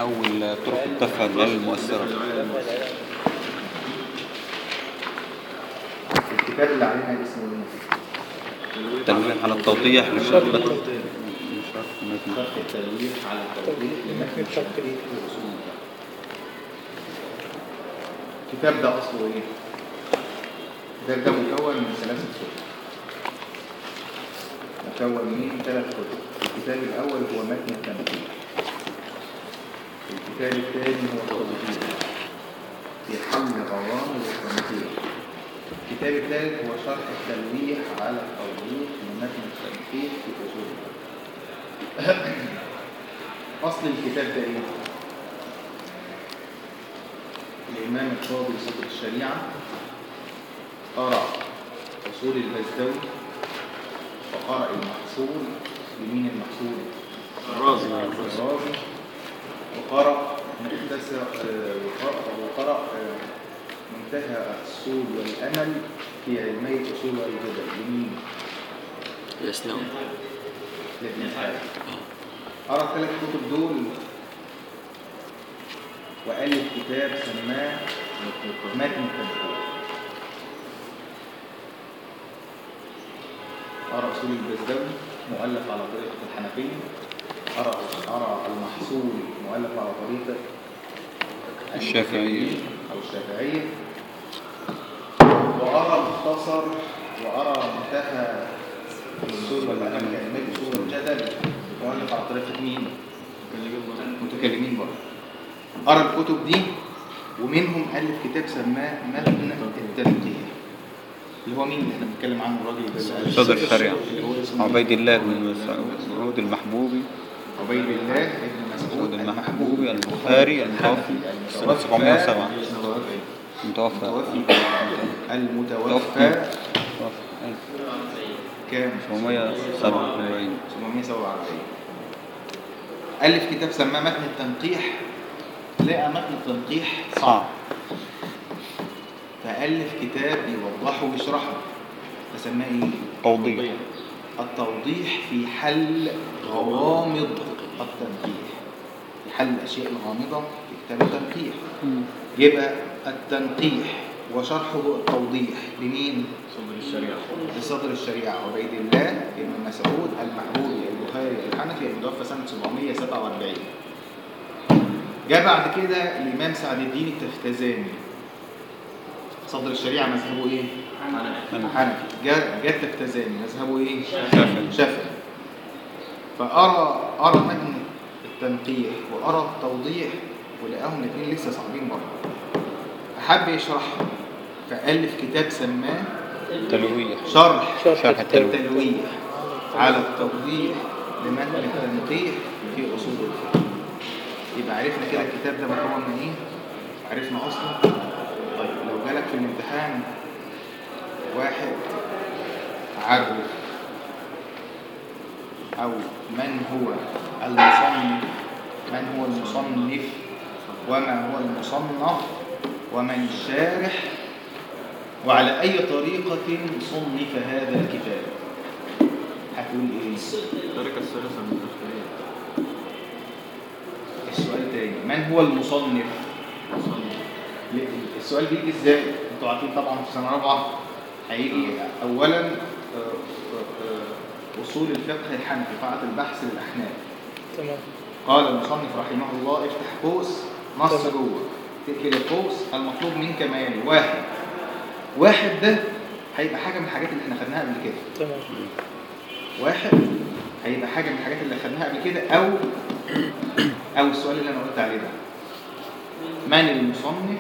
أول طرق التفهم العلم المؤثرة الكتاب اللي علينا اسمه ايه؟ تنويه على التوضيح للشرط شرح التلويح على التوضيح لمتن التوقيت واصول الكتاب ده اصله ايه؟ الكتاب ده مكون من ثلاثة كتب مكون من ثلاث كتب الكتاب الاول هو متن التنقيح الكتاب الثاني هو التوضيح في حل غرام التنقيح الكتاب الثالث هو شرح التلويح على التوضيح لمتن التنقيح في اصول اصل الكتاب ده ايه؟ الإمام القاضي صدر الشريعة قرأ أصول البزدوي وقرأ المحصول لمين المحصول؟ الرازي الرازي وقرأ مختصر آه، وقرأ, وقرأ آه، منتهى الأصول والأمل في علمي الأصول والجدل لمين؟ الإسلام لابن حاتم قرأ الثلاث كتب دول وألف كتاب سماه متن التنقيح قرأ أصول البزدوي مؤلف على طريقة الحنفية قرأ قرأ المحصول مؤلف على طريقة الشافعية. أو الشافعية وأرى مختصر وأرى منتهى الأصول والأمل كلمات أصول الجدل مؤلف على طريقة مين؟ متكلمين برضه قرأ الكتب دي ومنهم ألف كتاب سماه متن التنقيح اللي هو مين اللي احنا بنتكلم عنه الراجل ده اللي قال- صدر الشريعة اللي هو اسمه عبيد الله بن مسعود المحبوبي عبيد الله ابن مسعود مسعود المحبوبي البخاري المتوفي سنة 707 المتوفى متوفى المتوفى كام 747 747 ألف كتاب سماه متن التنقيح لقى متن التنقيح صعب فألف كتاب يوضحه ويشرحه فسماه ايه؟ توضيح التوضيح في حل غوامض التنقيح في حل الأشياء الغامضة في كتاب التنقيح يبقى التنقيح وشرحه التوضيح لمين؟ صدر الشريعة لصدر الشريعة عبيد الله ابن مسعود المحبوبي البخاري الحنفي المتوفى سنة 747 جاء بعد كده الإمام سعد الدين التفتزاني صدر الشريعة مذهبه إيه؟ حنفي جاء جاء التفتزاني مذهبه إيه؟ شافعي. شافعي فأرى أرى متن التنقيح وأرى التوضيح ولقاهم الاثنين لسه صعبين برضه فحب يشرحهم فألف كتاب سماه تلويح شرح شرح التلويح التلويح على التوضيح لمتن التنقيح في اصول الفقه يبقى عرفنا كده الكتاب ده مكون من ايه عرفنا اصله طيب لو جالك في الامتحان واحد عرف او من هو المصنف من هو المصنف وما هو المصنف ومن الشارح وعلى أي طريقة صنف هذا الكتاب هتقول إيه؟ الطريقة الثالثة من الأخيرية السؤال تاني من هو المصنف؟ ل- السؤال بيجي إزاي؟ أنتوا عارفين طبعا في سنة رابعة هيجي أولا آه، آه، آه، أصول الفقه الحنفي قاعدة البحث للأحناف تمام قال المصنف رحمه الله افتح قوس نص جوه تقفل القوس المطلوب منك ما يلي واحد واحد ده هيبقى حاجة من الحاجات اللي احنا خدناها قبل كده تمام واحد هيبقى حاجة من الحاجات اللي خدناها قبل كده أو أو السؤال اللي أنا قلت عليه ده من المصنف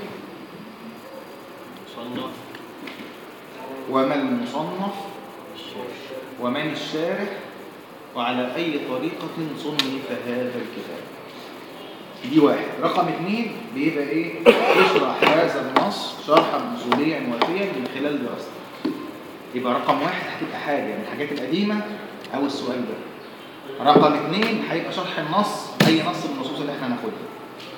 صنف وما المصنف ومن الشارح وعلى أي طريقة صنف هذا الكتاب دي واحد رقم اثنين بيبقى ايه يشرح هذا النص شرحا اصوليا وافيا من خلال دراسته يبقى رقم واحد هتبقى حاجه من الحاجات القديمه او السؤال ده رقم اثنين هيبقى شرح النص اي نص من النصوص اللي احنا هناخدها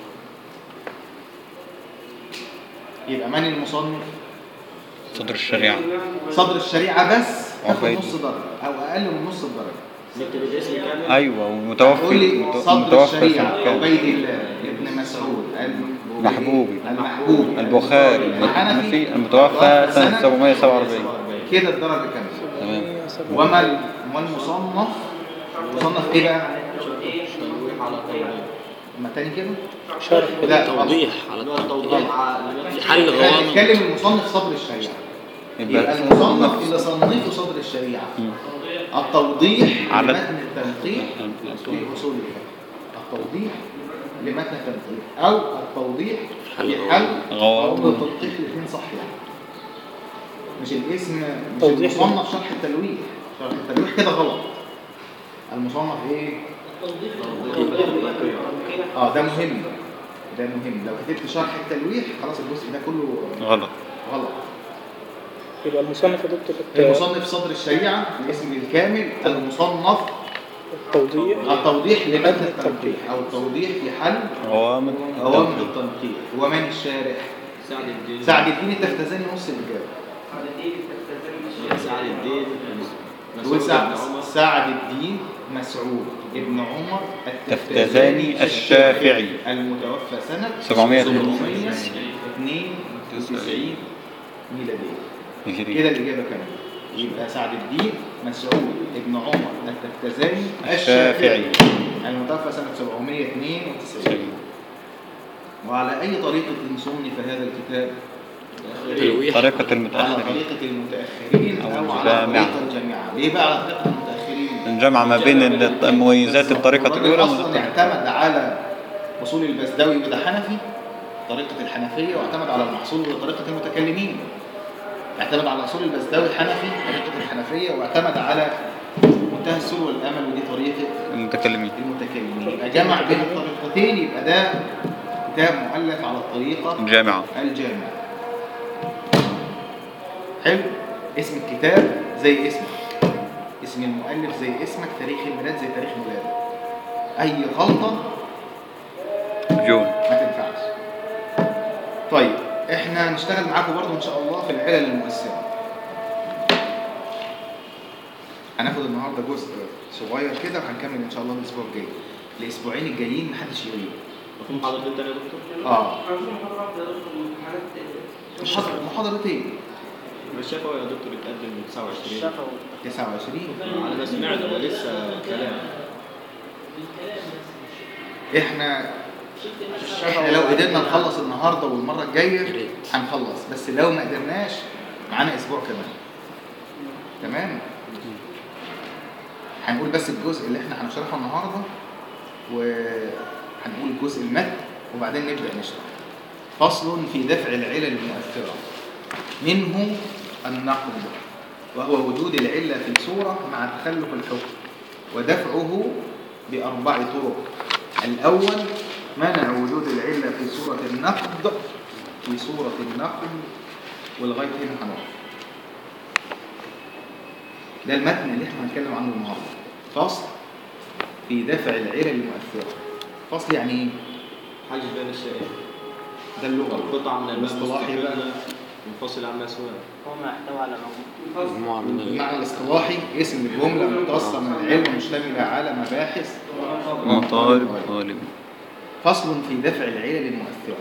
يبقى من المصنف صدر الشريعة صدر الشريعه بس تاخد عبيد. نص درجه او اقل من نص الدرجه نكتب الاسم كامل ايوه ومتوفي قول لي مت- صدر متوفى الشريعة سنة كام عبيد الله ابن مسعود المحبوبي محبوبي. المحبوبي البخاري الحنفي المتوفى سنة 747 كده الدرجة كاملة تمام وما ال- والمصنف مصنف ايه بقى؟ تشويح على توضيح ما تاني كده؟ شرح لا توضيح على اللي هو التوضيح على- في حل احنا غوامض بنتكلم المصنف صدر الشريعة يبقى المصنف اللي صنفه صدر الشريعة التوضيح على- لمتن التنقيح في اصول الفقه التوضيح لمتن التنقيح او التوضيح حل في حل غوامض. غوامض التنقيح الاثنين صح يعني مش الاسم مش توضيح المصنف شرح التلويح شرح التلويح كده غلط المصنف ايه اه ده مهم ده مهم لو كتبت شرح التلويح خلاص الجزء ده كله غلط غلط يبقى المصنف يا دكتور الت- المصنف صدر الشريعة الاسم الكامل المصنف التوضيح التوضيح لمتن التنقيح او التوضيح في حل غوامض غوامض التوفيق. التنقيح ومن الشارح سعد الدين سعد الدين التفتزاني نص الاجابه سعد الدين دول مسعود سعد بن عمر سعد الدين مسعود ابن عمر التفتزاني الشافعي. المتوفى سنة 792 792 ميلادية هجري كده الإجابة كاملة يبقى سعد الدين مسعود ابن عمر التفتزاني الشافعي. المتوفى سنة 792 وعلى أي طريقة صنف هذا الكتاب؟ تلويح طريقة على المتأخرين طريقة المتأخرين أو أو على الجامعة. طريقة الجامعة ليه بقى على طريقة المتأخرين؟ الجمع ما بين الط- مميزات الطريقة الراجل الأولى أصلا والطريقة اعتمد على أصول البزداوي وده حنفي طريقة الحنفية واعتمد على المحصول وطريقة المتكلمين اعتمد على أصول البزداوي الحنفي طريقة الحنفية واعتمد على منتهى السر والأمل ودي طريقة المتكلمين المتكلمين يبقى جمع بين الطريقتين يبقى ده كتاب مؤلف على الطريقة الجامعة الجامع حلو اسم الكتاب زي اسمك اسم المؤلف زي اسمك تاريخ الميلاد زي تاريخ ميلادك اي غلطه جون ما تنفعش طيب احنا هنشتغل معاكم برضو ان شاء الله في العلل المؤثره هناخد النهارده جزء صغير كده وهنكمل ان شاء الله الاسبوع الجاي الاسبوعين الجايين محدش يغيب في محاضرتين تاني يا دكتور اه محاضر- محاضرتين الشفوي يا دكتور اتقدم من 29 29 على ما سمعت هو لسه كلام احنا احنا لو قدرنا نخلص النهارده والمره الجايه هنخلص بس لو ما قدرناش معانا اسبوع كمان تمام هنقول بس الجزء اللي احنا هنشرحه النهارده وهنقول الجزء المتن وبعدين نبدا نشرح فصل في دفع العلل المؤثره منه النقد وهو وجود العله في صوره مع تخلف الحكم ودفعه بأربع طرق الأول منع وجود العلة في صورة النقد في صورة النقد ولغاية هنا هنقف ده المتن اللي احنا هنتكلم عنه النهارده فصل في دفع العلل المؤثرة فصل يعني ايه؟ حاجز بين الشيئين ده اللغة قطعة من الماء الاصطلاحي بقى مستقلة منفصل عما سواه مجموعة من ال- المعنى الاصطلاحي اسم الجملة متصلة من العلم مشتملة على مباحث مطالب طالب فصل في دفع العلل المؤثرة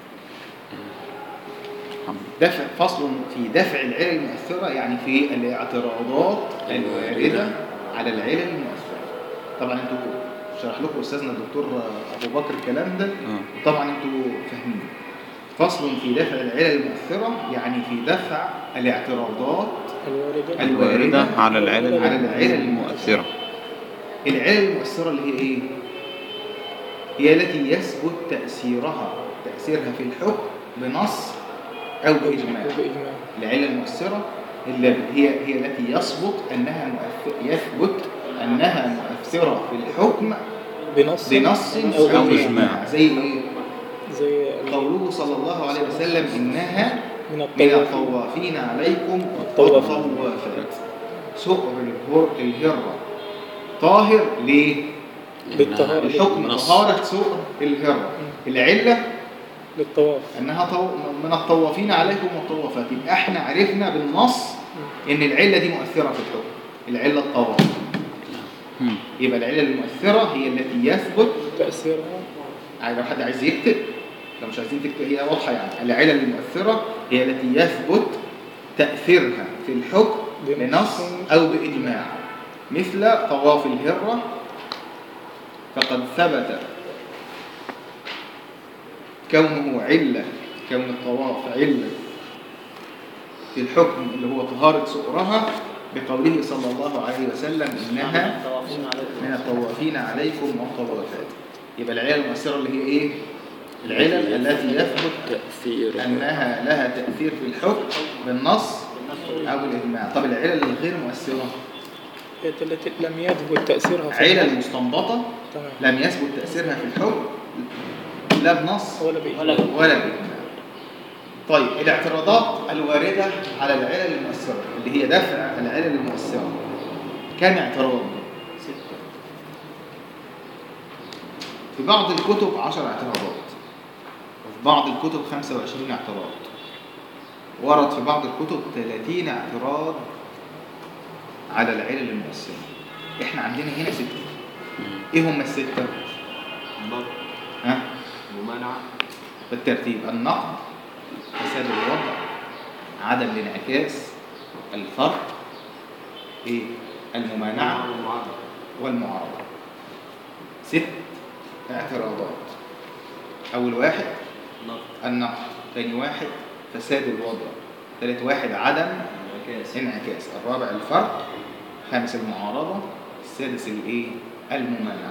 دفع فصل في دفع العلل المؤثرة يعني في الاعتراضات الواردة على العلل المؤثرة طبعا انتوا شرح لكم استاذنا الدكتور ابو بكر الكلام ده آه. وطبعا انتوا فاهمين فصل في دفع العلل المؤثرة يعني في دفع الاعتراضات الواردة الواردة على العلل على العلل المؤثرة العلل المؤثرة اللي هي ايه؟ هي التي يثبت تأثيرها تأثيرها في الحكم بنص أو بإجماع وبإجماع العلة المؤثرة اللي هي هي التي يثبت أنها مؤثر يثبت أنها مؤثرة في الحكم بنص بنص أو أو بإجماع. إجماع زي إيه؟ زي قوله صلى الله عليه وسلم إنها من من الطواف الطوافين عليكم الطوافين. والطوافات سؤر الهر الهرة طاهر ليه؟ بالطهارة الحكم نص. طهارة سؤر الهرة العلة للطواف أنها طو... من الطوافين عليكم والطوافات يبقى احنا عرفنا بالنص إن العلة دي مؤثرة في الحكم العلة الطواف مم. يبقى العلة المؤثرة هي التي يثبت تأثيرها يعني لو حد عايز يكتب لو مش عايزين تكتب هي واضحة يعني العلة المؤثرة هي التي يثبت تأثيرها في الحكم بنص أو بإجماع مثل طواف الهرة فقد ثبت كونه علة كون الطواف علة في الحكم اللي هو طهارة سؤرها بقوله صلى الله عليه وسلم إنها من الطوافين عليكم والطوافات يبقى العلة المؤثرة اللي هي إيه؟ العلل التي يثبت تأثير أنها لها تأثير في الحكم بالنص أو بالإجماع طب العلل الغير مؤثرة هي التي لم يثبت تأثيرها في علل الحكم. مستنبطة تمام لم يثبت تأثيرها في الحكم لا بنص ولا بإجماع ولا بإجماع طيب الاعتراضات الواردة على العلل المؤثرة اللي هي دفع العلل المؤثرة كم اعتراض؟ ستة في بعض الكتب 10 اعتراضات وفي بعض الكتب 25 اعتراض ورد في بعض الكتب 30 اعتراض على العلل المؤثرة احنا عندنا هنا ستة ايه هم الستة؟ ضبط ها؟ ممانعة بالترتيب النقد فساد الوضع عدم الانعكاس الفرق ايه الممانعه والمعارضة والمعارضه ست اعتراضات اول واحد نقد النقد ثاني واحد فساد الوضع ثالث واحد عدم انعكاس انعكاس الرابع الفرق خامس المعارضه السادس الايه الممانعه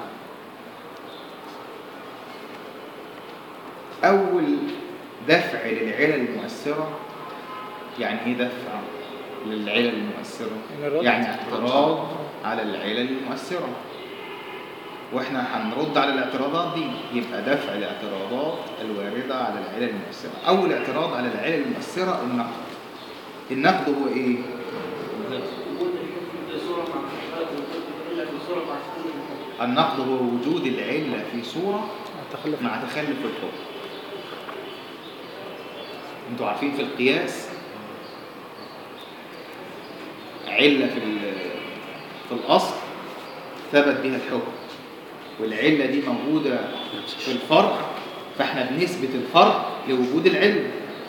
أول دفع للعلل المؤثرة يعني إيه دفع للعلل المؤثرة؟ يعني الرد. يعني اعتراض على العلل المؤثرة وإحنا هنرد على الاعتراضات دي يبقى دفع الاعتراضات الواردة على العلل المؤثرة أول اعتراض على العلل المؤثرة النقد النقد هو إيه؟ النقد هو وجود العلة في صورة تخلف مع تخلف الحكم انتوا عارفين في القياس علة في ال- في الأصل ثبت بها الحكم والعلة دي موجودة في الفرع فاحنا بنثبت الفرع لوجود العلة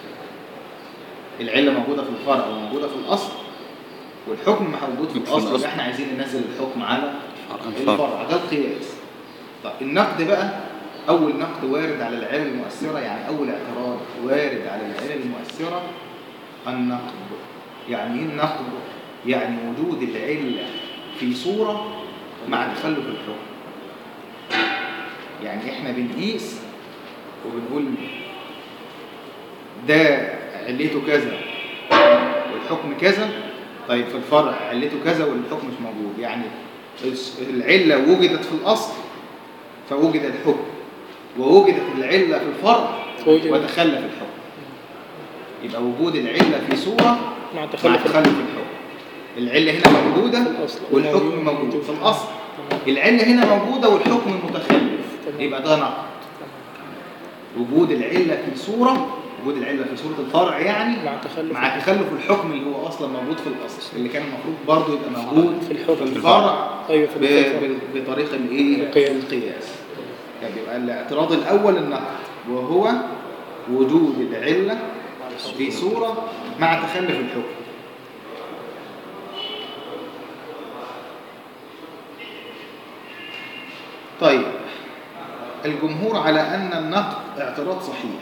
العلة موجودة في الفرع وموجودة في الأصل والحكم موجود في في الأصل الأصل. يبقى احنا عايزين ننزل الحكم على الفرع الفرع ده القياس طيب النقد بقى أول نقد وارد على العلل المؤثرة يعني أول اعتراض وارد على العلل المؤثرة النقد يعني إيه النقد؟ يعني وجود العلة في صورة مع تخلف الحكم يعني إحنا بنقيس وبنقول ده علته كذا والحكم كذا طيب في الفرع علته كذا والحكم مش موجود يعني العلة وجدت في الأصل فوجد الحكم ووجدت العلة في الفرع فوجد. وتخلف الحكم يبقى وجود العلة في صورة مع مع تخلف تخلف الحكم العلة هنا موجودة في الأصل. والحكم موجود في الأصل العلة هنا موجودة والحكم متخلف تمام. يبقى ده نقد وجود العلة في صورة وجود العلة في صورة الفرع يعني مع تخلف مع تخلف الحكم اللي هو اصلا موجود في الاصل اللي كان المفروض برضه يبقى موجود في الحكم. في الفرع أيوة في ب- الفرع. ب- بطريقه الايه القياس. القياس يعني يبقى الاعتراض الاول النقد وهو وجود العله في صوره مع تخلف الحكم طيب الجمهور على ان النقد اعتراض صحيح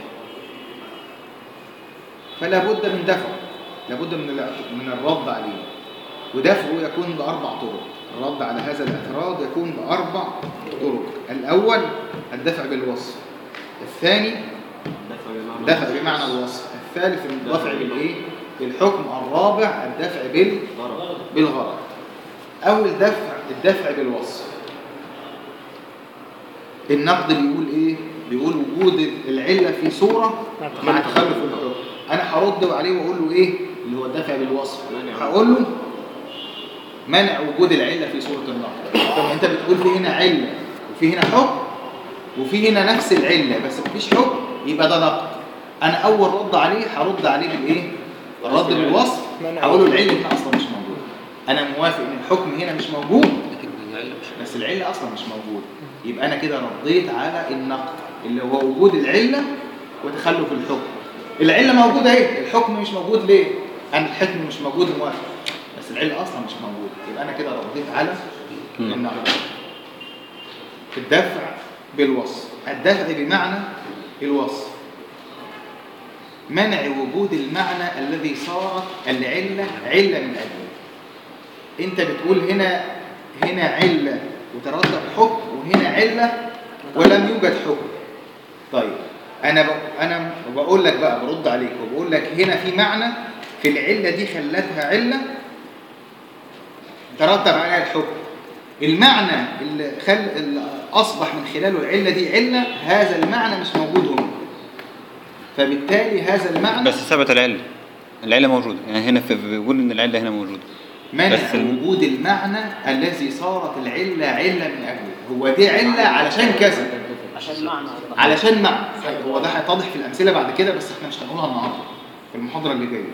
فلا بد من دفعه لابد من الاعت- من الرد عليه ودفعه يكون بأربع طرق الرد على هذا الاعتراض يكون بأربع طرق الأول الدفع بالوصف الثاني دفع بمعنى دفع بمعنى الوصف الثالث الدفع بالإيه؟ بالحكم الرابع الدفع بال ضرب بالغرض أول دفع الدفع بالوصف النقد بيقول إيه؟ بيقول وجود العلة في صورة مع تخلف الحكم أنا هرد عليه وأقول له إيه؟ اللي هو الدفع بالوصف منع. هقول له منع وجود العلة في صورة النقد أنت بتقول في هنا علة وفي هنا حكم وفي هنا نفس العلة بس مفيش حكم يبقى ده نقد أنا أول رد عليه هرد عليه بالإيه؟ الرد بالوصف منع. هقول له العلة هنا أصلا مش موجودة أنا موافق إن الحكم هنا مش موجود لكن العلة مش بس العلة أصلا مش موجودة يبقى أنا كده رديت على النقد اللي هو وجود العلة وتخلف الحكم العلة موجودة اهي الحكم مش موجود ليه؟ أنا الحكم مش موجود موافق بس العلة أصلا مش موجودة يبقى أنا كده رديت على النقد الدفع بالوصف الدفع بمعنى الوصف منع وجود المعنى الذي صارت العلة علة من أجله انت بتقول هنا هنا علة وترتب حكم وهنا علة ولم يوجد حكم طيب انا ب... انا بقول لك بقى برد عليك وبقول لك هنا في معنى في العلة دي خلتها علة ترتب عليها الحكم المعنى اللي, خل... اللي اصبح من خلاله العلة دي علة هذا المعنى مش موجود هنا فبالتالي هذا المعنى بس ثبت العلة العلة موجودة يعني هنا في بيقول إن العلة هنا موجودة منع بس الم- وجود المعنى الذي صارت العلة علة من أجله هو دي علة علشان كذا عشان معنى علشان معنى هو ده هيتضح في الأمثلة بعد كده بس احنا مش هنقولها النهاردة في المحاضرة اللي جاية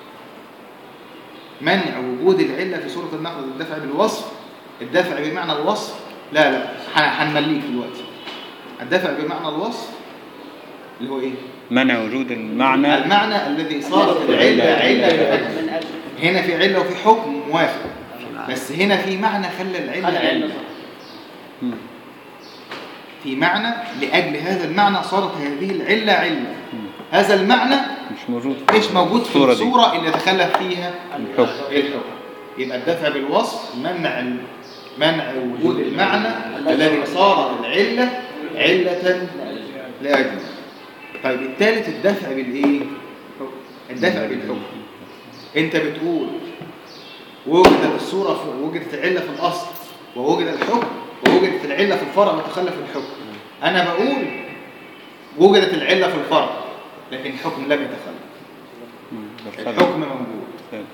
منع وجود العلة في صورة النقد الدفع بالوصف الدفع بمعنى الوصف لا لا ح- هنمليك دلوقتي الدفع بمعنى الوصف اللي هو ايه منع وجود المعنى المعنى الذي صارت العلة علة من أجله من أجل هنا في علة وفي حكم موافق بس هنا في معنى خلى العلة خلى العلة علة في معنى لأجل هذا المعنى صارت هذه العلة علة هذا المعنى مش موجود مش موجود في الصورة دي. الصورة اللي تخلف فيها الحكم الحكم يبقى الدفع بالوصف منع ال- منع وجود المعنى الذي صارت العلة علة لأجله طيب الثالث الدفع بالإيه؟ الدفع بالحكم أنت بتقول وجدت الصورة في وجدت العلة في الأصل ووجد الحكم ووجدت العلة في الفرع وتخلف الحكم أنا بقول وجدت العلة في الفرع لكن الحكم لم يتخلف الحكم موجود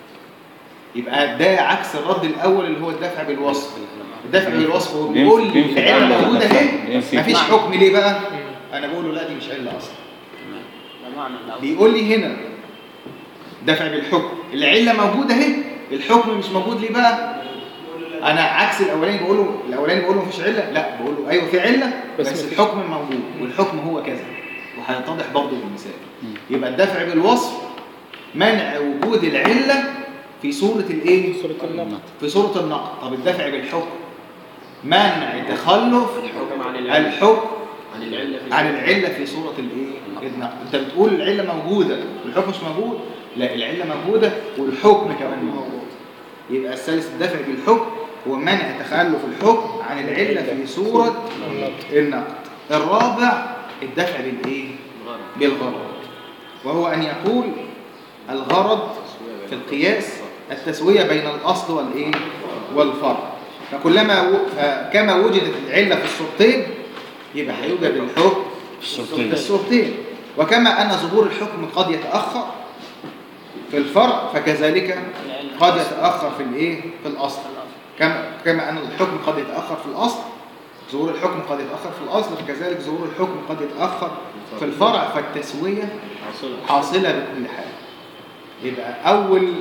يبقى ده عكس الرد الاول اللي هو الدفع بالوصف الدفع بالوصف هو بيقول لي ينفي العله معنى موجوده نفسها. اهي ينفي مفيش معنى. حكم ليه بقى انا بقول له لا دي مش عله اصلا ده معنى الأول بيقول لي هنا دفع بالحكم العله موجوده اهي الحكم مش موجود ليه بقى انا عكس الاولاني بقول له الاولاني بقول له مفيش عله لا بقول له ايوه في عله بس بس, مفيش. الحكم موجود والحكم هو كذا وهيتضح برضه بالمثال يبقى الدفع بالوصف منع وجود العله في صوره الايه صورة النقد في صورة النقد طب الدفع بالحكم منع تخلف الحكم عن العلة الحكم عن العلة في عن العلة في صورة الايه النقد انت بتقول العلة موجودة والحكم مش موجود لا العلة موجودة والحكم كمان موجود يبقى الثالث الدفع بالحكم هو منع تخلف الحكم عن العلة في صورة النقد الرابع الدفع بالايه الغرض بالغرض وهو أن يقول الغرض في القياس التسوية بين الأصل والإيه والفرع فكلما و... كما وجدت العلة في الصورتين يبقى هيوجد الحكم الصورتين. في الصورتين وكما أن ظهور الحكم قد يتأخر في الفرع فكذلك قد يتأخر في الإيه في الأصل كما كما أن الحكم قد يتأخر في الأصل ظهور الحكم قد يتأخر في الأصل فكذلك ظهور الحكم قد يتأخر في الفرع فالتسوية حاصلة حاصلة بكل حال يبقى أول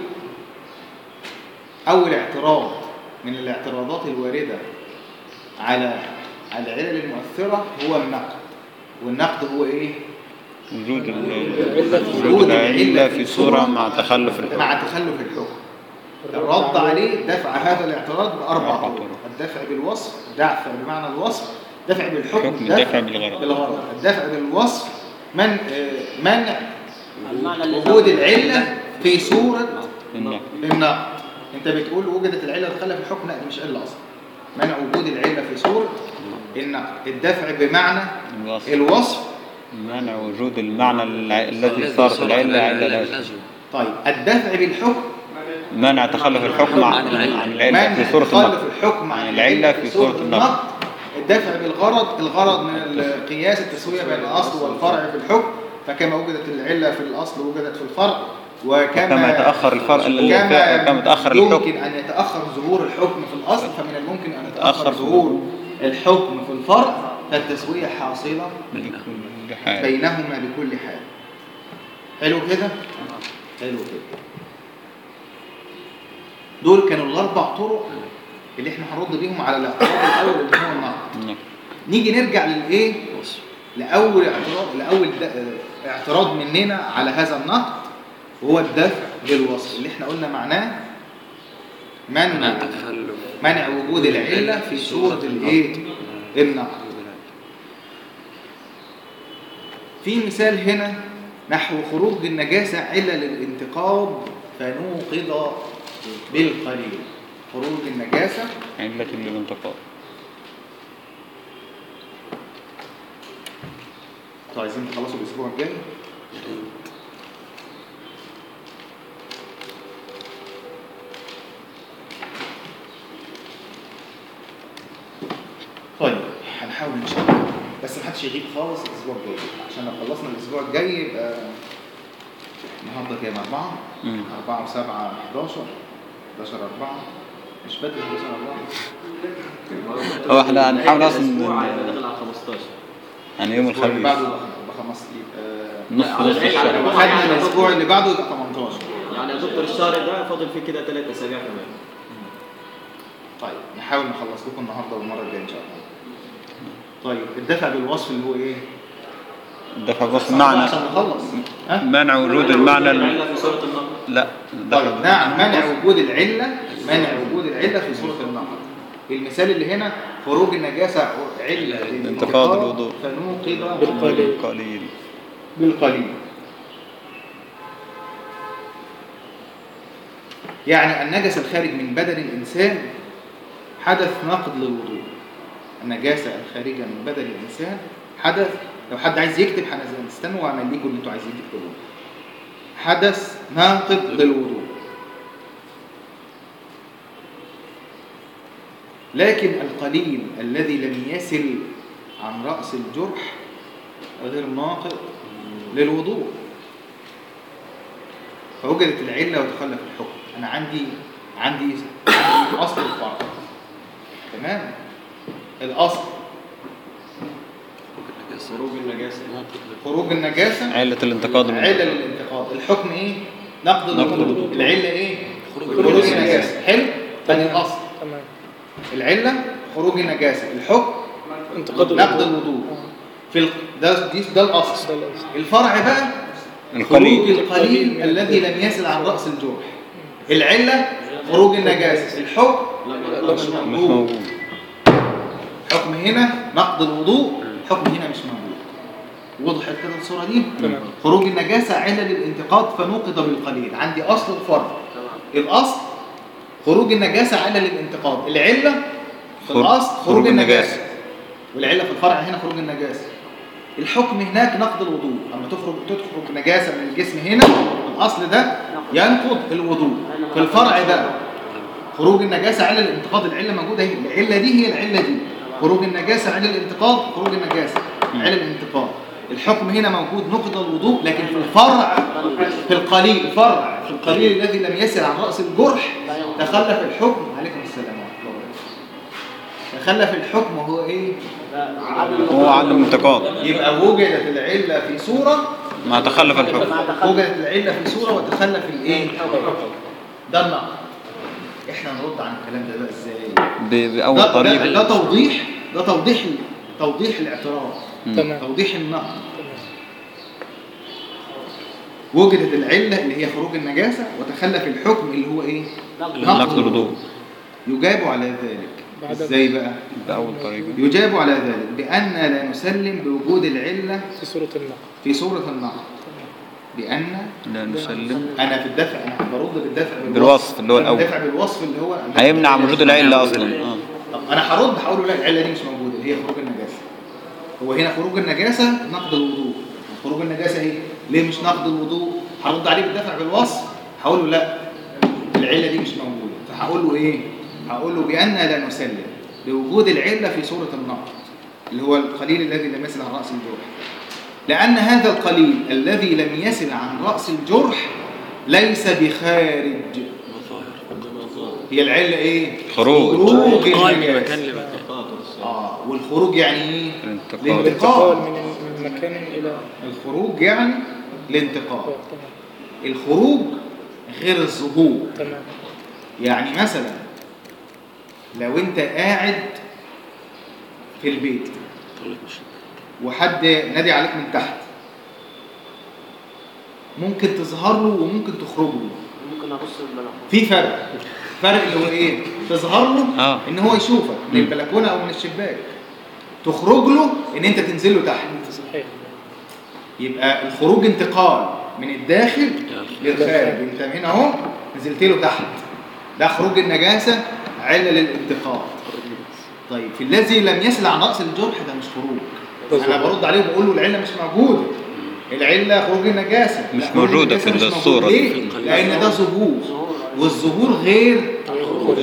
أول اعتراض من الاعتراضات الواردة على على العلل المؤثرة هو النقد والنقد هو إيه؟ وجود ال- وجود وجود العلة العلة في صورة مع تخلف الحكم مع تخلف الحكم الرد عليه دفع هذا الاعتراض بأربع أربع طرق طرق. الدفع بالوصف دفع بمعنى الوصف دفع بالحكم الحكم دفع بالغرض. بالغرض الدفع بالوصف من آه، منع المعنى اللي وجود العلة في صورة النقد النقد انت بتقول وجدت العلة وتخلف الحكم لا دي مش علة اصلا منع وجود العلة في صورة النقد الدفع بمعنى الوصف الوصف منع وجود المعنى الع- الذي صارت العلة علة لازم طيب الدفع بالحكم منع تخلف الحكم عن عن العلة. عن العلة منع في صورة تخلف النقد الحكم عن العلة في صورة النقد الدفع بالغرض الغرض من القياس التسوية بين الأصل والفرع في الحكم فكما وجدت العلة في الأصل وجدت في الفرع وكما كما يتأخر الفرق ال- كما كما يتأخر الحكم يمكن أن يتأخر ظهور الحكم في الأصل فمن الممكن أن يتأخر يتأخر في ظهور الحكم في الفرع فالتسوية حاصلة بكل حال بينهما بكل حال حلو كده حلو كده دول كانوا الاربع طرق اللي احنا هنرد بيهم على الاعتراض الاول اللي هو النقد نعم. نيجي نرجع للايه وصف لاول اعتراض لاول د- اعتراض مننا على هذا النقد وهو الدفع بالوصف اللي احنا قلنا معناه منع تخلف منع وجود العله في صوره الايه النقد في مثال هنا نحو خروج النجاسة علة للانتقاد فنوقض بالقليل خروج النجاسة علة للانتقاد انتوا عايزين تخلصوا الأسبوع الجاي؟ طيب هنحاول ان شاء الله بس محدش يغيب خالص الاسبوع الجاي عشان لو خلصنا الاسبوع الجاي يبقى النهارده كام 4 مم. 4 و7 11 11 4 مش بدري 11 4 هو احنا هنحاول اصلا الاسبوع داخل على 15 يعني يوم الاسبوع اللي الخميس بعده يبقى 5 يبقى نص على نص العيد، على الشهر لو العيد. خدنا الاسبوع اللي بعده يبقى 18 يعني يا دكتور الشهر ده فاضل فيه كده ثلاث اسابيع كمان طيب نحاول نخلص لكم النهارده والمره الجايه ان شاء الله طيب الدفع بالوصف اللي هو ايه؟ الدفع بس عشان معنى نخلص ها؟ منع وجود المعنى ال- العلة في سورة النقل لا الدفع طيب نعم منع وجود العله منع وجود العله في صوره النقد المثال اللي هنا خروج النجاسه عله انتقاد الوضوء. فنوقض بالقليل. قليل بالقليل يعني النجس الخارج من بدن الإنسان حدث ناقض للوضوء النجاسة الخارجة من بدن الإنسان حدث لو حد عايز يكتب هنستنوا واعمل لكم اللي انتوا عايزين تكتبوه حدث ناقض للوضوء لكن القليل الذي لم يسل عن رأس الجرح غير ناقض للوضوء فوجدت العلة وتخلف الحكم أنا عندي عندي عندي أصل الفرع تمام الأصل خروج النجاسة خروج النجاسة علة الانتقاد علة للانتقاد الحكم إيه؟ نقض نقض الوضوء الوضوء. العلة إيه؟ خروج خروج النجاسة. النجاسة حلو؟ ثاني الأصل تمام العلة خروج النجاسة الحكم انتقاد نقض الوضوء. الوضوء في ال... ده دي ده الأصل ده الأصل. الفرع بقى خروج القليل القليل الذي لم يصل عن رأس الجرح العلة خروج النجاسة الحكم مش موجود حكم هنا نقض الوضوء حكم هنا مش موجود وضحت كده الصورة دي تمام. خروج النجاسة علة للانتقاد فنوقض بالقليل عندي أصل الفرع الأصل خروج النجاسة علة للانتقاد العلة في خر- الأصل خروج خروج النجاسة النجاسة. والعلة في الفرع هنا خروج النجاسة الحكم هناك نقض الوضوء اما تخرج تخرج نجاسه من الجسم هنا الاصل ده ينقض الوضوء في الفرع بقى خروج النجاسه على الانتقاد العله موجوده اهي العله دي هي العله دي خروج النجاسه على الانتقاد خروج النجاسه على الانتقاد الحكم هنا موجود نقض الوضوء لكن في الفرع في القليل الفرع في القليل الذي لم يسر عن راس الجرح تخلف الحكم عليكم السلام ورحمه الله وبركاته تخلف الحكم هو ايه هو عدم الانتقاد يبقى وجدت العله في صوره مع تخلف الحكم وجدت العله في صوره وتخلف الايه ده النقد احنا نرد عن الكلام ده بقى ازاي ب- بأول ده, ده, طريق ده توضيح ده توضيح توضيح الاعتراض مم. تمام توضيح النقد تمام. وجدت العله اللي هي خروج النجاسه وتخلف الحكم اللي هو ايه نقض الوضوء يجاب على ذلك بعد- ازاي بقى بأول طريق يجاب على ذلك بأن لا نسلم بوجود العلة في صورة النقد في صورة النقد بأن لا نسلم أنا في الدفع أنا برد بالدفع بالوصف اللي هو أنا الأول. بدافع بالوصف اللي هو هيمنع وجود العلة أصلا آه. طب أنا هرد هقول له لا العلة دي مش موجودة اللي هي خروج النجاسة هو هنا خروج النجاسة نقض الوضوء خروج النجاسة اهي ليه مش نقض الوضوء هرد عليه بالدفع بالوصف هقول له لا العلة دي مش موجودة فهقول له إيه هقول له بأن لا نسلم بوجود العلة في صورة النقد اللي هو القليل الذي لم يصل عن رأس الجرح لأن هذا القليل الذي لم يصل عن رأس الجرح ليس بخارج هي العلة ايه؟ خروج. خروج قال النجاسة. مكان لمكان اه والخروج يعني ايه؟ الانتقاد انتقال الانتقال من من مكان إلى الخروج يعني الانتقال آه، تمام الخروج غير الظهور تمام يعني مثلا لو انت قاعد في البيت طلعت مش وحد نادي عليك من تحت ممكن تظهر له وممكن تخرج له ممكن ابص البلكونه في فرق فرق اللي هو ايه تظهر له آه. ان هو يشوفك من البلكونه او من الشباك تخرج له ان انت تنزل له تحت صحيح يبقى الخروج انتقال من الداخل للخارج انت هنا اهو نزلت له تحت ده خروج النجاسه عله للانتقال طيب في الذي لم يسل عن راس الجرح ده مش خروج انا برد عليه وبقول له العله مش موجوده العله خروج النجاسه مش لا، خروج موجودة النجاسة في مش موجود. الصورة دي. ليه؟ لان ده ظهور والظهور غير الخروج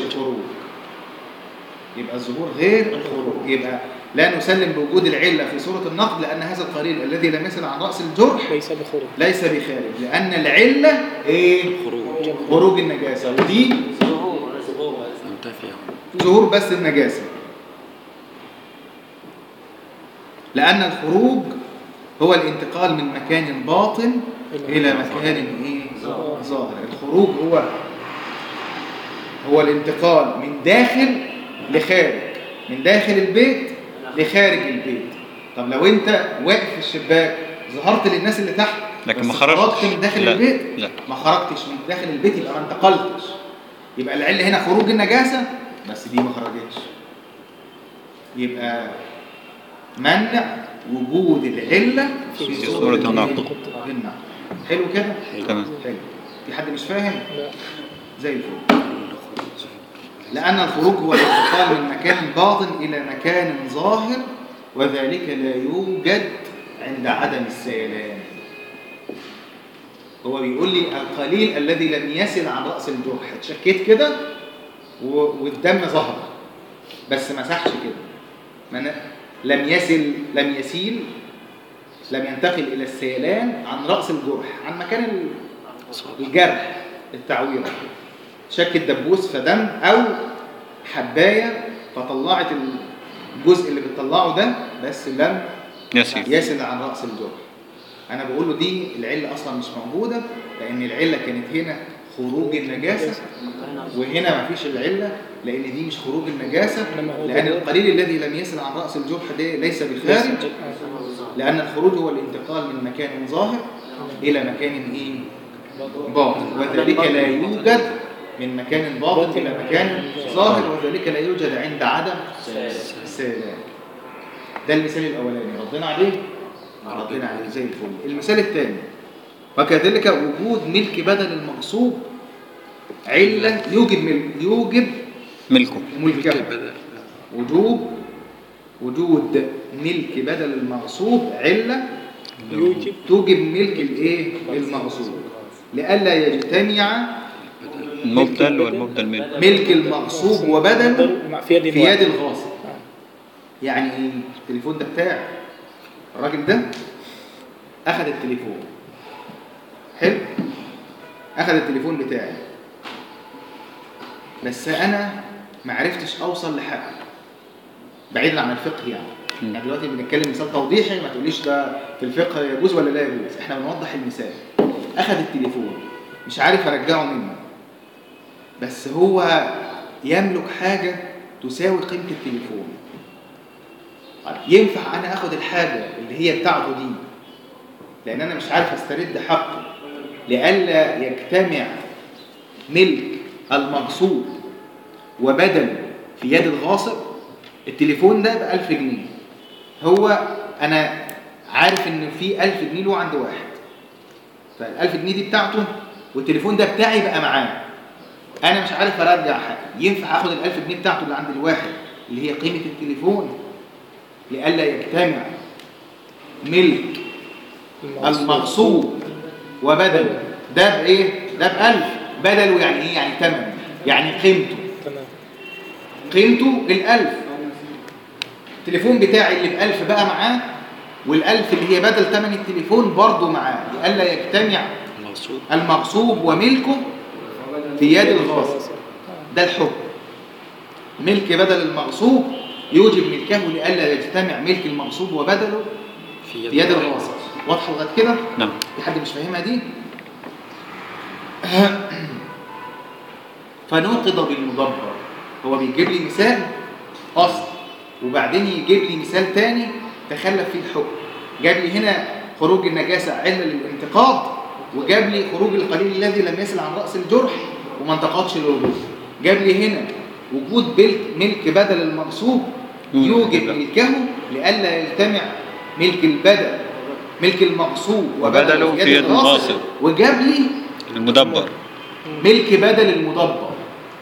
يبقى الظهور غير الخروج يبقى لا نسلم بوجود العله في صوره النقد لان هذا القليل الذي لم يسل عن راس الجرح ليس بخروج ليس بخارج لان العله ايه خروج خروج النجاسه ودي منتفية ظهور بس النجاسه لان الخروج هو الانتقال من مكان باطن الى مكان ايه ظاهر الخروج هو هو الانتقال من داخل لخارج من داخل البيت لخارج البيت طب لو انت واقف في الشباك ظهرت للناس اللي تحت لكن بس ما خرجتش. خرجت من داخل لا، البيت لا. ما خرجتش من داخل البيت يبقى ما انتقلتش يبقى العله هنا خروج النجاسه بس دي ما خرجتش يبقى منع وجود العله في في صوره صورة النقد. النقد حلو كده تمام حلو في حد مش فاهم لا زي الفل لأن الخروج هو الانتقال من مكان باطن إلى مكان ظاهر وذلك لا يوجد عند عدم السيلان هو بيقول لي القليل الذي لم يسل عن رأس الجرح اتشكيت كده و- والدم ظهر بس ما مسحش كده ما ن- لم يسل لم يسيل لم ينتقل إلى السيلان عن رأس الجرح عن مكان ال- الجرح التعويرة شك الدبوس فدم أو حباية فطلعت الجزء اللي بتطلعه ده بس لم يسير يسل عن رأس الجرح أنا بقول له دي العلة أصلا مش موجودة لأن العلة كانت هنا خروج النجاسة وهنا مفيش العلة لأن دي مش خروج النجاسة إنما هو لأن ظهور. القليل الذي لم يسل عن رأس الجرح ده ليس بخارج لأن الخروج هو الانتقال من مكان ظاهر إلى مكان إيه؟ باطن وذلك لا يوجد من مكان باطن إلى مكان ظاهر وذلك لا يوجد عند عدم السيلان ده المثال الأولاني ردنا عليه؟ ردنا عليه زي الفل المثال الثاني وكذلك وجود ملك بدل المغصوب علة يوجب ملك يوجب ملكه ملكه وجوب وجود ملك بدل المغصوب علة يوجب توجب ملك الايه المغصوب لئلا يجتمع المبدل والمبدل منه ملك المغصوب وبدل مع- في يد في يد واحد. الغاصب يعني ايه التليفون ده بتاعي الراجل ده اخذ التليفون حلو اخذ التليفون بتاعي بس انا ما عرفتش اوصل لحاجه بعيدا عن الفقه يعني مم. يعني دلوقتي بنتكلم مثال توضيحي ما تقوليش ده في الفقه يجوز ولا لا يجوز احنا بنوضح المثال اخذ التليفون مش عارف ارجعه منه بس هو يملك حاجه تساوي قيمه التليفون طيب، ينفع انا اخد الحاجه اللي هي بتاعته دي لان انا مش عارف استرد حقي لئلا يجتمع ملك المغصوب وبدل في يد الغاصب التليفون ده ب 1000 جنيه هو انا عارف ان في 1000 جنيه له عند واحد فال 1000 جنيه دي بتاعته والتليفون ده بتاعي بقى معاه انا مش عارف ارجع حاجه ينفع اخد ال 1000 جنيه بتاعته اللي عند الواحد اللي هي قيمه التليفون لئلا يجتمع ملك المغصوب وبدله ده بايه ده ب 1000 بدله يعني ايه يعني ثمن يعني قيمته تمام قيمته الألف التليفون بتاعي اللي بألف بقى معاه والألف اللي هي بدل ثمن التليفون برضه معاه لئلا يجتمع المقصود المغصوب وملكه في يد الغاصب ده الحكم ملك بدل المغصوب يوجب ملكه لئلا يجتمع ملك المغصوب وبدله في في يد الغاصب واضحه لغايه كده نعم في حد مش فاهمها دي فنوقض بالمدبر هو بيجيب لي مثال اصل وبعدين يجيب لي مثال تاني تخلف فيه الحكم جاب لي هنا خروج النجاسه علة للانتقاض وجاب لي خروج القليل الذي لم يصل عن راس الجرح وما انتقضش الوضوء جاب لي هنا وجود بلك ملك بدل المغصوب يوجب ملكه لئلا يجتمع ملك البدل ملك المغصوب وبدله في يد الغاصب. وجاب لي المدبر ملك بدل المدبر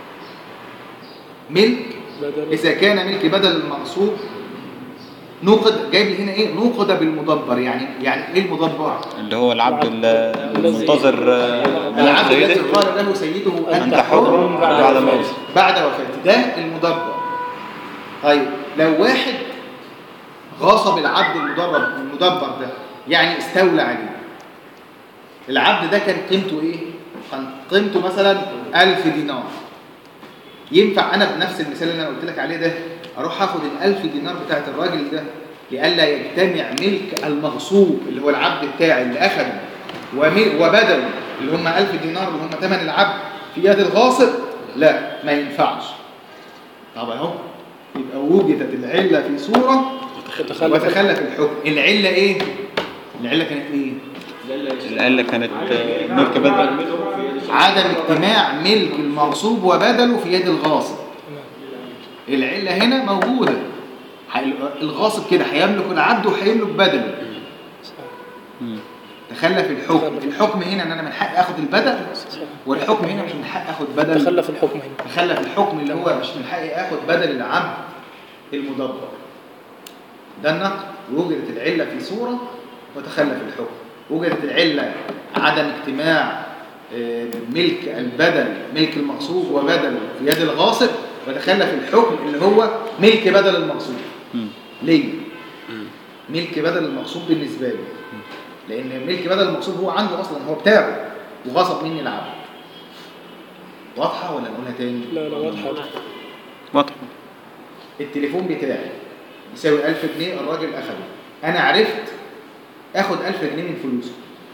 ملك بدل إذا كان ملك بدل المغصوب نوقد جايب لي هنا ايه نوقد بالمدبر يعني يعني ايه المدبر اللي هو العبد ال- المنتظر آه، موت العبد الذي سيده قال له سيده انت حر بعد موته بعد وفاته ده المدبر طيب لو واحد غصب العبد المدرب المدبر ده يعني استولى عليه العبد ده كان قيمته ايه كان قيمته مثلا ألف دينار ينفع انا بنفس المثال اللي انا قلت لك عليه ده اروح اخد الألف دينار بتاعت الراجل ده لئلا يجتمع ملك المغصوب اللي هو العبد بتاعي اللي اخده ومل- وبدله اللي هم ألف دينار اللي هم ثمن العبد في يد الغاصب لا ما ينفعش طب اهو يبقى وجدت العله في صوره تخلف وتخلف الحكم العله ايه العله كانت ايه الآلة كانت آه، ملك بدل عدم اجتماع ملك المغصوب وبدله في يد الغاصب العله هنا موجوده هي- الغاصب كده هيملك العبد وهيملك بدله مم. تخلف الحكم الحكم هنا ان انا من حقي اخد البدل والحكم هنا مش من حقي اخد بدل تخلف الحكم هنا تخلف الحكم اللي هو مش من حقي اخد بدل العبد المدبر ده النقد وجدت العله في صوره وتخلف الحكم وجدت العله عدم اجتماع آه، ملك البدل ملك المغصوب وبدل في يد الغاصب وتخلف الحكم اللي هو ملك بدل المغصوب مم. ليه ملك بدل المغصوب بالنسبه لي لان ملك بدل المغصوب هو عنده اصلا هو بتاعه وغصب مني العبد واضحه ولا نقولها تاني لا لا واضحة واضح التليفون بتاعي يساوي 1000 جنيه الراجل اخده انا عرفت اخد 1000 جنيه من فلوسه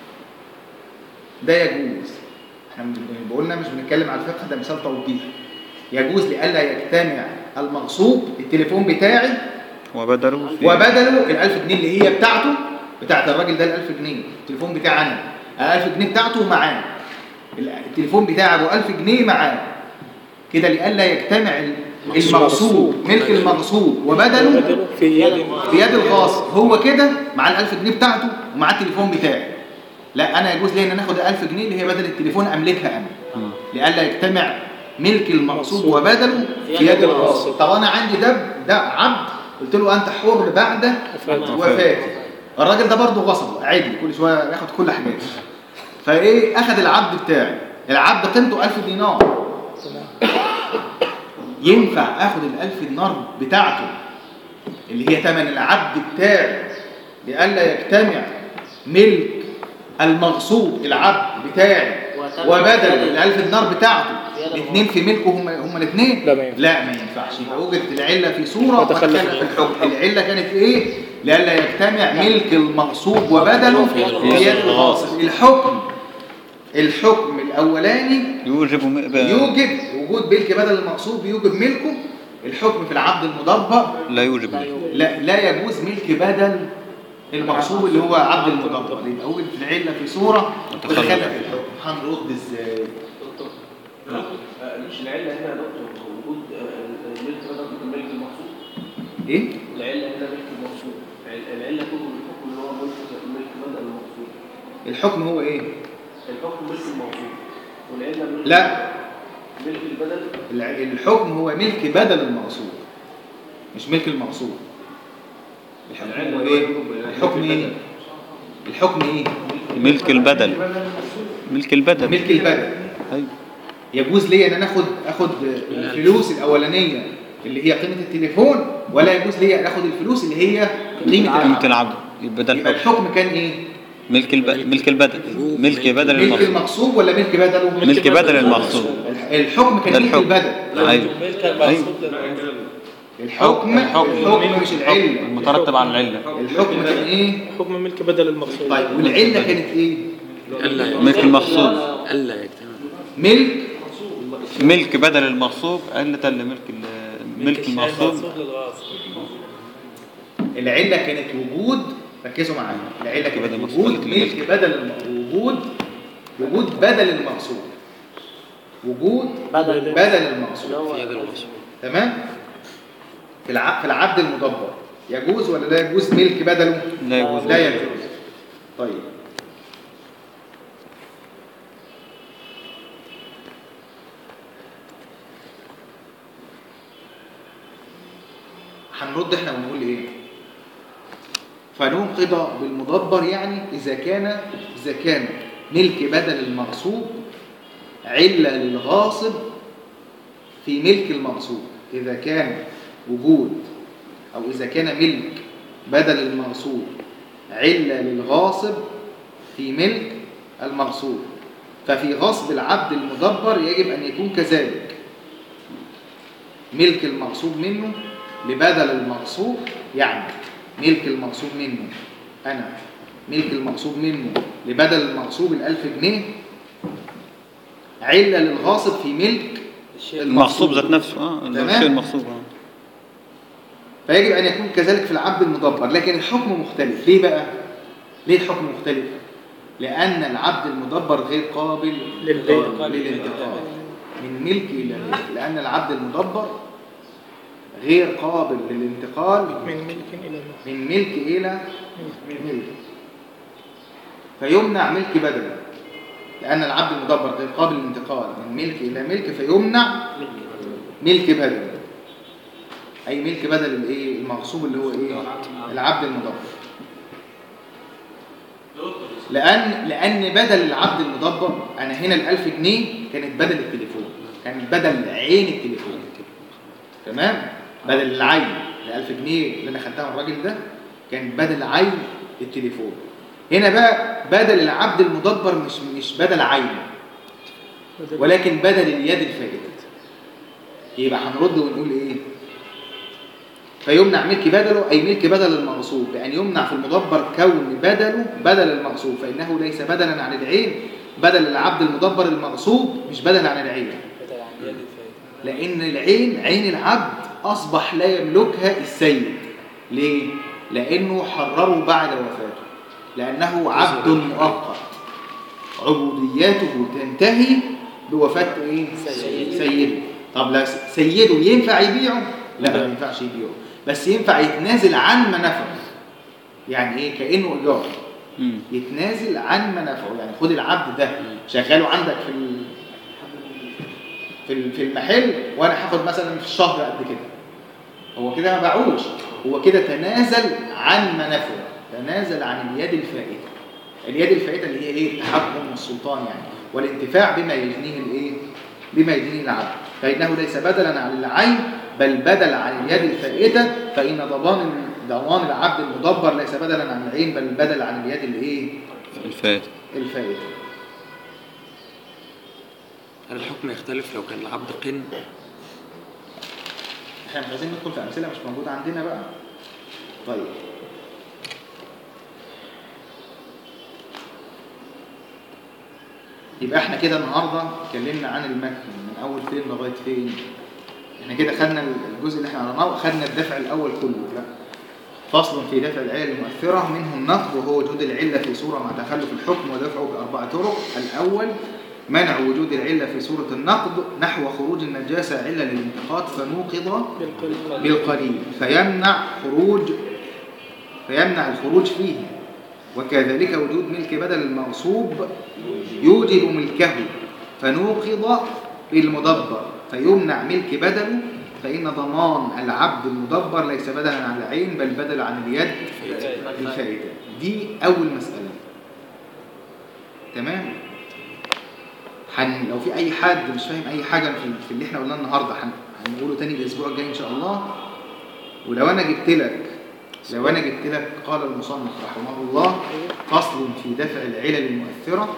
ده يجوز احنا بن- بقولنا مش بنتكلم على الفقه ده مثال توضيحي يجوز لئلا يجتمع المغصوب التليفون بتاعي وبدله في وبدله ال 1000 جنيه اللي هي بتاعته بتاعت الراجل ده ال 1000 جنيه التليفون بتاعي انا ال 1000 جنيه بتاعته معاه التليفون بتاعي ابو 1000 جنيه معاه كده لئلا يجتمع ال- المغصوب ملك المغصوب وبدله بدله في يد في يد الغاصب هو كده مع ال 1000 جنيه بتاعته ومع التليفون بتاعي لا انا يجوز لي ان انا اخد ال 1000 جنيه اللي هي بدل التليفون املكها انا مم. لئلا يجتمع ملك المغصوب وبدله في يد الغاصب طب انا عندي ده ده عبد قلت له انت حر بعد وفاته. وفاتي الراجل ده برضه غصب عادي كل شويه ياخد كل حاجه فايه اخذ العبد بتاعي العبد قيمته 1000 دينار تمام ينفع اخد ال 1000 دينار بتاعته اللي هي ثمن العبد بتاعي لئلا يجتمع ملك المغصوب العبد بتاعي وتمن وبدل البدل. ال 1000 دينار بتاعته يد الاثنين في ملكه هم هم الاثنين لا، ما ينفعش. لا ما ينفعش يبقى وجدت العله في صوره وتخلف وتخلف الحكم العله كانت ايه لئلا يجتمع ملك المغصوب وبدله في يد الغاصب الحكم الحكم الاولاني يوجب م- ب- يوجب وجود ملك بدل المغصوب يوجب ملكه الحكم في العبد المدبر لا يوجب ملك. لا لا يجوز ملك بدل المغصوب اللي هو عبد المدبر يبقى وجد العله في صوره وتخلف. وتخلف الحكم هنرد ازاي مش العله هنا يا دكتور وجود آه، الملك بدل من الملك المقصود ايه العله هنا ملك المقصود الع- العله كله الحكم اللي هو ملك ملك بدل المقصود الحكم هو ايه الحكم ملك المقصود والعله ملك لا ملك البدل الع- الحكم هو ملك بدل المغصوب مش ملك المغصوب الحكم هو ايه الحكم ايه الحكم ايه ملك البدل ملك البدل ملك البدل أيوة. يجوز لي ان انا اخد اخد الفلوس الاولانيه اللي هي قيمه التليفون ولا يجوز لي ان اخد الفلوس اللي هي قيمه قيمة العبد العبد يبقى ده يبقى الحكم الحكم كان ايه ملك الب... ملك البدل ملك بدل ملك المغصوب المغصوب ولا ملك بدله ملك بدل المغصوب الح- الحكم كان ده ملك الحكم. البدل ايوه ملك ايوه المقصود للغاصب. الحكم الحكم مش العله المترتب على العله الحكم كان ايه حكم ملك بدل المقصود طيب والعله كانت ايه ألا ملك المغصوب ألا يجتمع ملك ملك بدل المغصوب علة لملك ال- ملك المغصوب للغاصب العله كانت وجود ركزوا معايا العله بدل كانت المغصوب وجود قلت ملك الملك. بدل الم- وجود وجود بدل المغصوب وجود بدل بدل المغصوب اللي هو في يد الغصب تمام في الع... في العبد المدبر يجوز ولا لا يجوز ملك بدله لا يجوز لا يجوز طيب هنرد احنا ونقول ايه فننقض بالمدبر يعني اذا كان اذا كان ملك بدل المغصوب عله للغاصب في ملك المغصوب اذا كان وجود او اذا كان ملك بدل المغصوب عله للغاصب في ملك المغصوب ففي غصب العبد المدبر يجب ان يكون كذلك ملك المغصوب منه لبدل المغصوب يعني ملك المغصوب منه انا ملك المغصوب منه لبدل المغصوب الألف جنيه علة للغاصب في ملك المغصوب ذات نفسه اه تمام. الشيء المغصوب اه فيجب أن يكون كذلك في العبد المدبر لكن الحكم مختلف ليه بقى؟ ليه الحكم مختلف؟ لأن العبد المدبر غير قابل للانتقال. للانتقال من ملك إلى ملك لأن العبد المدبر غير قابل للانتقال من ملك إلى ملك من ملك إلى ملك فيمنع ملك بدل لأن العبد المدبر غير قابل للانتقال من ملك إلى ملك فيمنع ملك بدل أي ملك بدل الإيه المغصوب اللي هو إيه العبد المدبر لأن لأن بدل العبد المدبر أنا هنا الألف جنيه كانت بدل التليفون كانت بدل عين التليفون تمام بدل العين الألف جنيه اللي أنا خدتها من الراجل ده كانت بدل عين التليفون هنا بقى بدل العبد المدبر مش مش بدل عين ولكن بدل اليد الفائدة يبقى هنرد ونقول ايه فيمنع ملك بدله أي ملك بدل المغصوب بأن يمنع في المدبر كون بدله بدل المغصوب فإنه ليس بدلا عن العين بدل العبد المدبر المغصوب مش بدل عن العين بدل عن يد الفائدة لأن العين عين العبد أصبح لا يملكها السيد ليه؟ لأنه حرره بعد وفاته لأنه عبد مؤقت عبودياته تنتهي بوفاة إيه؟ سيده طب لا سيده ينفع يبيعه؟ لا ما ينفعش يبيعه بس ينفع يتنازل عن منافعه يعني ايه كانه ايجار مم. يتنازل عن منافعه يعني خد العبد ده شغاله عندك في ال... في ال- في المحل وانا هاخد مثلا في الشهر قد كده هو كده ما باعوش هو كده تنازل عن منافعه تنازل عن اليد الفائته اليد الفائته اللي هي ايه التحكم والسلطان يعني والانتفاع بما يجنيه الايه بما يجنيه العبد فانه ليس بدلا عن العين بل بدل عن اليد الفائته فان ضمان ضمان العبد المدبر ليس بدلا عن العين بل بدل عن اليد الايه الفات الفائته هل الحكم يختلف لو كان العبد قن احنا مش عايزين ندخل في امثله مش موجوده عندنا بقى طيب يبقى احنا كده النهارده اتكلمنا عن المتن من اول فين لغايه فين احنا كده خدنا الجزء اللي احنا قرأناه خدنا الدفع الاول كله لا فصل في دفع العلة المؤثرة منه النقد وهو وجود العلة في صورة مع تخلف الحكم ودفعه بأربع طرق الأول منع وجود العلة في صورة النقد نحو خروج النجاسة علة للانتقاد فنوقض بالقلب بالقليل فيمنع خروج فيمنع الخروج فيه وكذلك وجود ملك بدل المغصوب يوجب ملكه فنوقض بالمدبر فيمنع ملك بدله فإن ضمان العبد المدبر ليس بدلا عن العين بل بدل عن اليد الفائدة دي أول مسألة تمام حن لو في أي حد مش فاهم أي حاجة في في اللي احنا قلناه النهاردة هن- هنقوله تاني الأسبوع الجاي إن شاء الله ولو أنا جبت لك لو أنا جبت لك قال المصنف رحمه الله فصل في دفع العلل المؤثرة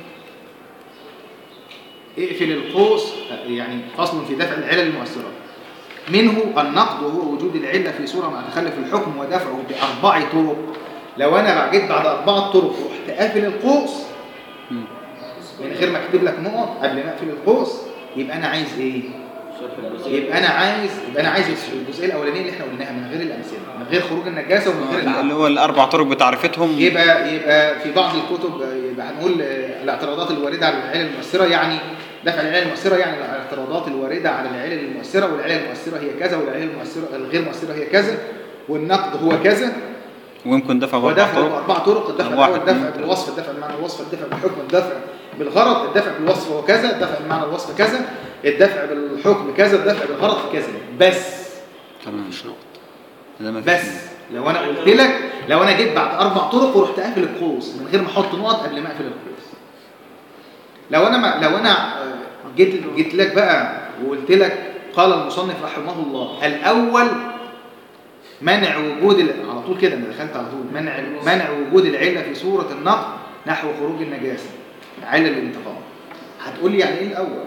اقفل القوس يعني فصل في دفع العلل المؤثرة منه النقد وهو وجود العلة في صورة مع تخلف الحكم ودفعه بأربع طرق لو أنا جيت بعد أربعة طرق رحت قافل القوس مم. من غير ما اكتب لك نقط قبل ما اقفل القوس يبقى انا عايز ايه شرح الجزئية يبقى انا عايز يبقى انا عايز الجزئيه الاولانيه اللي احنا قلناها من غير الامثله من غير خروج النجاسه ومن غير العقل اللي هو الاربع طرق بتعرفتهم يبقى يبقى في بعض الكتب يبقى هنقول آه، الاعتراضات الوارده على العلل المؤثره يعني دفع العلل المؤثره يعني الاعتراضات الوارده على العلل المؤثره والعلل المؤثره هي كذا والعلل المؤثره الغير مؤثره هي كذا والنقد هو كذا ويمكن دفع باربع ودفع طرق باربع طرق الدفع واحد، الاول الدفع اتنين، بالوصف الدفع بمعنى الوصف الدفع بالحكم الدفع بالغرض الدفع بالوصف هو كذا الدفع بمعنى الوصف كذا الدفع بالحكم كذا الدفع بالغرض كذا بس تمام مش نقطة ده ما فيش بس لو انا قلت لك لو انا جيت بعد اربع طرق ورحت قافل القوس من غير ما احط نقط قبل ما اقفل القوس لو انا ما لو انا آه، جيت جيت لك بقى وقلت لك قال المصنف رحمه الله الاول منع وجود ال- على طول كده انا دخلت على طول منع منع وجود العله في صوره النقد نحو خروج النجاسه عله الانتقام هتقول لي يعني ايه الاول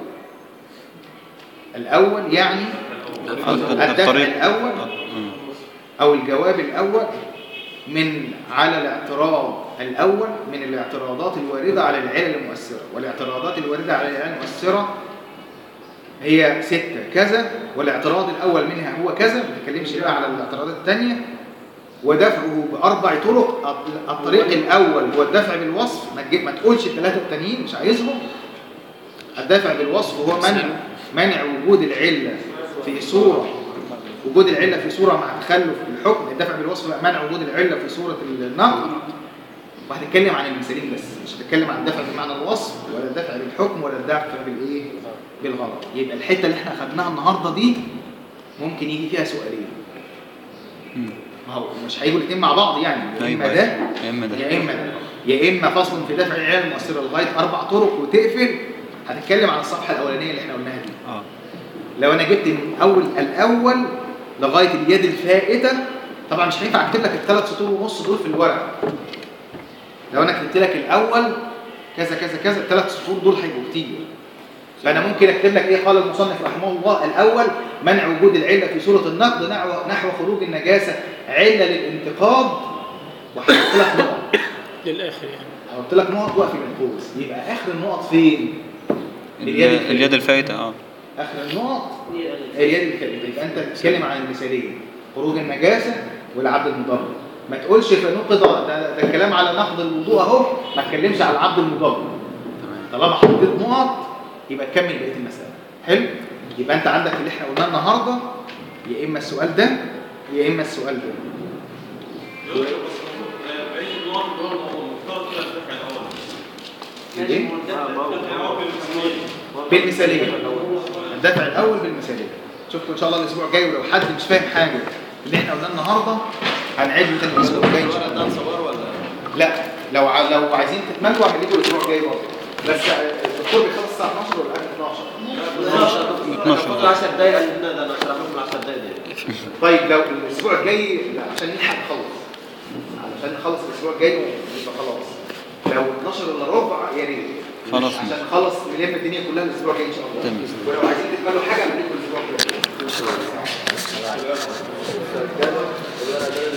الاول يعني الدفع الطريق الاول مم. أو الجواب الأول من على الاعتراض الأول من الاعتراضات الواردة على العلل المؤثرة والاعتراضات الواردة على العلل المؤثرة هي ستة كذا والاعتراض الأول منها هو كذا ما نتكلمش بقى على الاعتراضات الثانية ودفعه بأربع طرق الط- الطريق الأول هو الدفع بالوصف ما تجيب ما تقولش الثلاثة التانيين مش عايزهم الدفع بالوصف هو منع منع وجود العلة في صورة وجود العلة في صورة مع تخلف الحكم الدفع بالوصف بقى منع وجود العلة في صورة النقد وهنتكلم عن المثالين بس مش هنتكلم عن الدفع بمعنى الوصف ولا الدفع بالحكم ولا الدفع بالايه بالغلط يبقى الحتة اللي احنا خدناها النهارده دي ممكن يجي فيها سؤالين مم. ما هو مش هيجوا الاثنين مع بعض يعني يا أيوة، اما ده يا اما ده يا اما ده يا اما فصل في دفع العلل المؤثره لغايه اربع طرق وتقفل هتتكلم عن الصفحه الاولانيه اللي احنا قلناها دي اه لو انا جبت من اول الاول لغايه اليد الفائته طبعا مش هينفع اكتب لك الثلاث سطور ونص دول في الورق لو انا كتبت لك الاول كذا كذا كذا الثلاث سطور دول هيبقوا كتير فانا ممكن اكتب لك ايه قال المصنف رحمه الله الاول منع وجود العله في صوره النقد نحو نحو خروج النجاسه عله للانتقاد وهحط لك نقط للآخر يعني هحط لك نقط واقف من القوس يبقى اخر النقط فين اليد ال- الفائتة. اليد الفايتة اه اخر النقط اليد الكلمة يبقى انت بتتكلم عن المثاليه خروج النجاسه والعبد المضر ما تقولش فنقض ده, ده الكلام على نقض الوضوء اهو ما تكلمش على العبد المضر طالما حطيت نقط يبقى تكمل بقيه المساله حلو يبقى انت عندك اللي احنا قلناه النهارده يا اما السؤال ده يا اما السؤال ده ايه بالمثاليه الدفع الاول بالمثاليه شفتوا ان شاء الله الاسبوع الجاي ولو حد مش فاهم حاجه اللي احنا قلناه النهارده هنعيده تاني الاسبوع الجاي ان شاء الله صبار ولا لا لو ع- لو عايزين تتملوا اعمل لكم الاسبوع الجاي برضه بس الدكتور بيخلص الساعه 12 ولا قبل 12 12 10 دقايق ده انا هشرح لكم 10 دقايق دي طيب لو الاسبوع الجاي لا عشان نلحق نخلص علشان نخلص الاسبوع الجاي يبقى خلاص لو 12 الا ربع يا ريت خلاص. عشان نخلص نلم الدنيا كلها الاسبوع الجاي ان شاء الله تمام. ولو عايزين تتملوا حاجه اعمل لكم الاسبوع الجاي